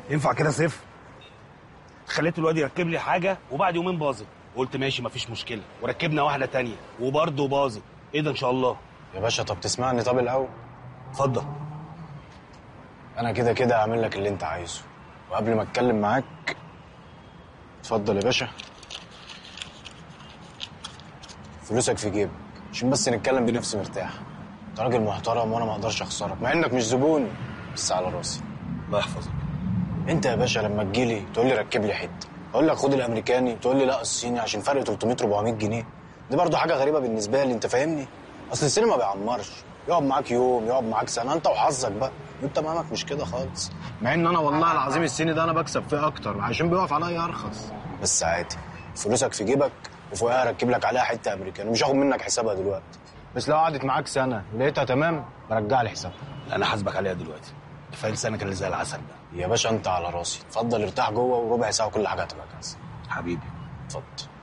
ينفع كده صفر خليت الواد يركب لي حاجه وبعد يومين باظت قلت ماشي مفيش مشكله وركبنا واحده تانية وبرضه باظت ايه ده ان شاء الله يا باشا طب تسمعني طب الاول اتفضل انا كده كده هعمل لك اللي انت عايزه وقبل ما اتكلم معاك اتفضل يا باشا فلوسك في جيبك عشان بس نتكلم بنفس مرتاح انت راجل محترم وانا ما اقدرش اخسرك مع انك مش زبون بس على راسي الله يحفظك انت يا باشا لما تجيلي تقول لي ركب لي حته اقول لك خد الامريكاني تقول لي لا الصيني عشان فرق 300 400 جنيه دي برضو حاجه غريبه بالنسبه لي انت فاهمني اصل السينما ما بيعمرش يقعد معاك يوم يقعد معاك سنه انت وحظك بقى انت مامك مش كده خالص مع ان انا والله العظيم الصيني ده انا بكسب فيه اكتر عشان بيقف عليا ارخص بس عادي فلوسك في جيبك وفوقها اركب لك عليها حته امريكاني مش هاخد منك حسابها دلوقتي بس لو قعدت معاك سنه لقيتها تمام برجع لي حسابها انا حاسبك عليها دلوقتي كفايه لسانك اللي زي العسل ده يا باشا انت على راسي اتفضل ارتاح جوه وربع ساعه كل حاجه هتبقى جاهزه حبيبي اتفضل